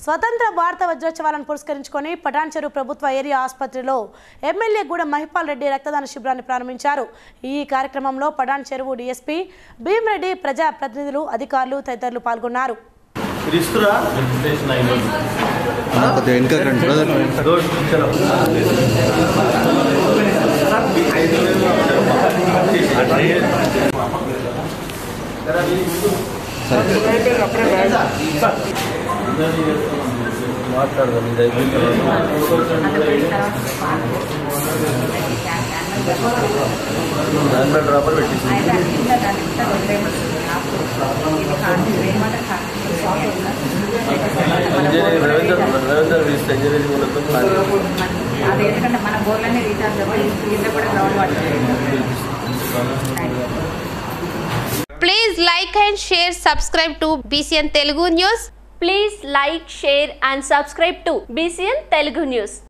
స్వతంత్ర భారత వజ్రోత్సవాలను పురస్కరించుకొని పటాన్చెరు ప్రభుత్వ ఏరియా ఆసుపత్రిలో ఎమ్మెల్యే గూడెం మహిపాల్ రెడ్డి రక్తదాన శిబిరాన్ని ప్రారంభించారు ఈ కార్యక్రమంలో పటాన్ చెరువు డీఎస్పీ భీమరెడ్డి ప్రజా ప్రతినిధులు అధికారులు తదితరులు పాల్గొన్నారు ఇది ఇస్తురా కొద్దిగా వెనక రండి బ్రదర్ దోష్ చలో మాట్లాడదాం ఇది అయిపోయిన దాని మీద డ్రాపర్ పెట్టేసి ఇంజనీరింగ్ రవీంద్ర రవీంద్ర వీస్తే ఇంజనీరింగ్ మొత్తం అది ఎందుకంటే మన బోర్లన్నీ రీఛార్జ్ అవ్వాలి కింద కూడా ground water Please like and share, subscribe to BCN Telugu News. Please like, share and subscribe to BCN Telugu News.